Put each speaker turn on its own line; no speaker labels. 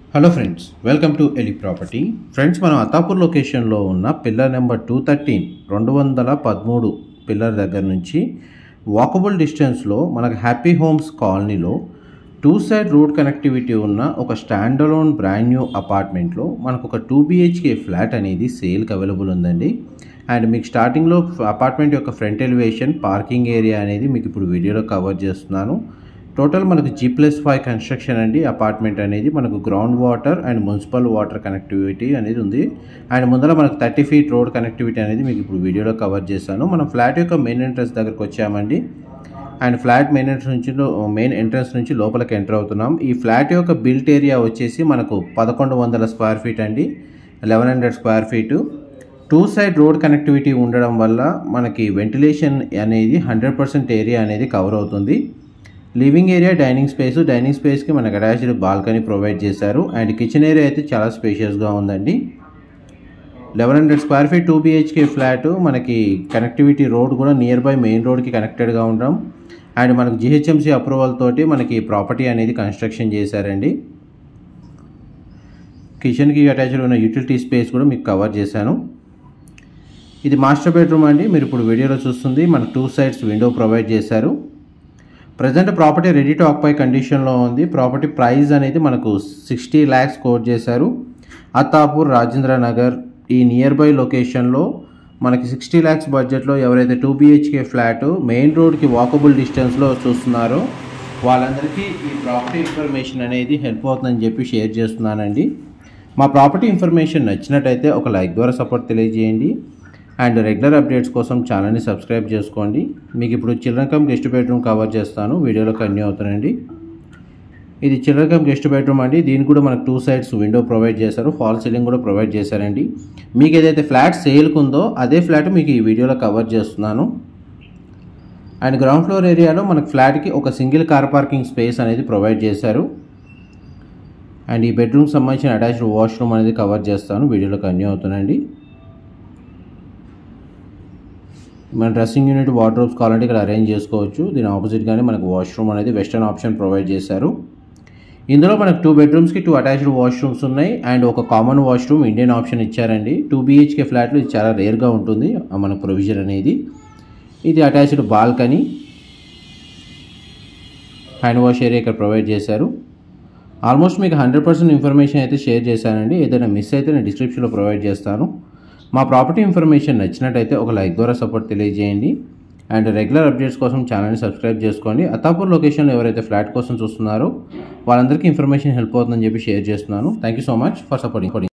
hello friends welcome to Eli property friends మనం అత్తాపూర్ లొకేషన్లో ఉన్న పిల్లర్ నెంబర్ టూ థర్టీన్ రెండు వందల పదమూడు పిల్లర్ దగ్గర నుంచి వాకబుల్ డిస్టెన్స్లో మనకు హ్యాపీ హోమ్స్ కాలనీలో టూ సైడ్ రోడ్ కనెక్టివిటీ ఉన్న ఒక స్టాండ్ అలోన్ బ్రాండ్ న్యూ అపార్ట్మెంట్లో మనకు ఒక టూ బిహెచ్కే ఫ్లాట్ అనేది సేల్కి అవైలబుల్ ఉందండి అండ్ మీకు స్టార్టింగ్లో అపార్ట్మెంట్ యొక్క ఫ్రంట్ ఎలివేషన్ పార్కింగ్ ఏరియా అనేది మీకు ఇప్పుడు వీడియోలో కవర్ చేస్తున్నాను టోటల్ మనకు జీ ప్లస్ ఫైవ్ కన్స్ట్రక్షన్ అండి అపార్ట్మెంట్ అనేది మనకు ground water and municipal water connectivity అనేది ఉంది అండ్ ముందర మనకు థర్టీ ఫీట్ రోడ్ కనెక్టివిటీ అనేది మీకు ఇప్పుడు వీడియోలో కవర్ చేశాను మనం ఫ్లాట్ యొక్క మెయిన్ ఎంట్రన్స్ దగ్గరకు వచ్చామండి అండ్ ఫ్లాట్ మెయిన్ ఎంట్రన్స్ నుంచి మెయిన్ ఎంట్రన్స్ నుంచి లోపలికి ఎంటర్ అవుతున్నాం ఈ ఫ్లాట్ యొక్క బిల్ట్ ఏరియా వచ్చేసి మనకు పదకొండు వందల స్క్వేర్ ఫీట్ అండి eleven hundred square feet two side road connectivity ఉండడం వల్ల మనకి వెంటిలేషన్ అనేది హండ్రెడ్ పర్సెంట్ ఏరియా అనేది కవర్ అవుతుంది living area dining space dining స్పేస్కి మనకు అటాచ్డ్ బాల్కనీ ప్రొవైడ్ చేశారు అండ్ కిచెన్ ఏరియా అయితే చాలా స్పేషియస్గా ఉందండి eleven hundred square feet two BHK flat మనకి కనెక్టివిటీ రోడ్ కూడా నియర్ బై మెయిన్ రోడ్కి కనెక్టెడ్గా ఉండడం అండ్ మనకు జిహెచ్ఎంసీ అప్రూవల్ తోటి మనకి ప్రాపర్టీ అనేది కన్స్ట్రక్షన్ చేశారండి కిచెన్కి అటాచ్డ్ ఉన్న యూటిలిటీ స్పేస్ కూడా మీకు కవర్ చేశాను ఇది మాస్టర్ బెడ్రూమ్ అండి మీరు ఇప్పుడు వీడియోలో చూస్తుంది మనకు టూ సైడ్స్ విండో ప్రొవైడ్ చేశారు present property ready to occupy కండిషన్లో ఉంది ప్రాపర్టీ ప్రైస్ అనేది మనకు సిక్స్టీ ల్యాక్స్ కోట్ చేశారు అత్తాపూర్ రాజేంద్ర నగర్ ఈ నియర్ బై లొకేషన్లో మనకి సిక్స్టీ ల్యాక్స్ బడ్జెట్లో ఎవరైతే టూ బిహెచ్కే ఫ్లాట్ మెయిన్ రోడ్కి వాకబుల్ డిస్టెన్స్లో చూస్తున్నారో వాళ్ళందరికీ ఈ ప్రాపర్టీ ఇన్ఫర్మేషన్ అనేది హెల్ప్ అవుతుందని చెప్పి షేర్ చేస్తున్నానండి మా ప్రాపర్టీ ఇన్ఫర్మేషన్ నచ్చినట్టయితే ఒక లైక్ ద్వారా సపోర్ట్ తెలియజేయండి అండ్ రెగ్యులర్ అప్డేట్స్ కోసం ఛానల్ని సబ్స్క్రైబ్ చేసుకోండి మీకు ఇప్పుడు children cum guest bedroom cover చేస్తాను వీడియోలో కన్యూ అవుతానండి ఇది చిల్డ్రన్ కమ్ గెస్ట్ బెడ్రూమ్ అండి దీనికి కూడా మనకు టూ సైడ్స్ విండో ప్రొవైడ్ చేశారు ఫాల్ సీలింగ్ కూడా ప్రొవైడ్ చేశారండి మీకు ఏదైతే ఫ్లాట్ సేల్కి ఉందో అదే ఫ్లాట్ మీకు ఈ వీడియోలో కవర్ చేస్తున్నాను అండ్ గ్రౌండ్ ఫ్లోర్ ఏరియాలో మనకు ఫ్లాట్కి ఒక సింగిల్ కార్ పార్కింగ్ స్పేస్ అనేది ప్రొవైడ్ చేశారు అండ్ ఈ బెడ్రూమ్కి సంబంధించిన అటాచ్డ్ వాష్రూమ్ అనేది కవర్ చేస్తాను వీడియోలో కన్యూ అవుతానండి మన డ్రెస్సింగ్ యూనిట్ వార్డ్రోబ్స్ కావాలంటే ఇక్కడ అరేంజ్ చేసుకోవచ్చు దీని ఆపోజిట్గానే మనకు వాష్రూమ్ అనేది వెస్టర్న్ ఆప్షన్ ప్రొవైడ్ చేశారు ఇందులో మనకు టూ బెడ్రూమ్స్కి టూ అటాచ్డ్ వాష్రూమ్స్ ఉన్నాయి అండ్ ఒక కామన్ వాష్రూమ్ ఇండియన్ ఆప్షన్ ఇచ్చారండి టూ బీహెచ్కే ఫ్లాట్లు ఇది చాలా రేర్గా ఉంటుంది మన ప్రొవిజన్ అనేది ఇది attached balcony hand wash area ఇక్కడ ప్రొవైడ్ చేశారు ఆల్మోస్ట్ మీకు హండ్రెడ్ పర్సెంట్ ఇన్ఫర్మేషన్ అయితే షేర్ చేశానండి ఏదైనా మిస్ అయితే నేను డిస్క్రిప్షన్లో ప్రొవైడ్ చేస్తాను మా ప్రాపర్టీ ఇన్ఫర్మేషన్ నచ్చినట్టయితే ఒక లైక్ ద్వారా సపోర్ట్ తెలియజేయండి అండ్ రెగ్యులర్ అప్డేట్స్ కోసం ఛానల్ని సబ్స్క్రైబ్ చేసుకోండి అత్తాపూర్ లొకేషన్లో ఎవరైతే ఫ్లాట్ కోసం చూస్తున్నారో వాళ్ళందరికీ ఇన్ఫర్మేషన్ హెల్ప్ అవుతుందని చెప్పి షేర్ చేస్తున్నాను thank you so much for supporting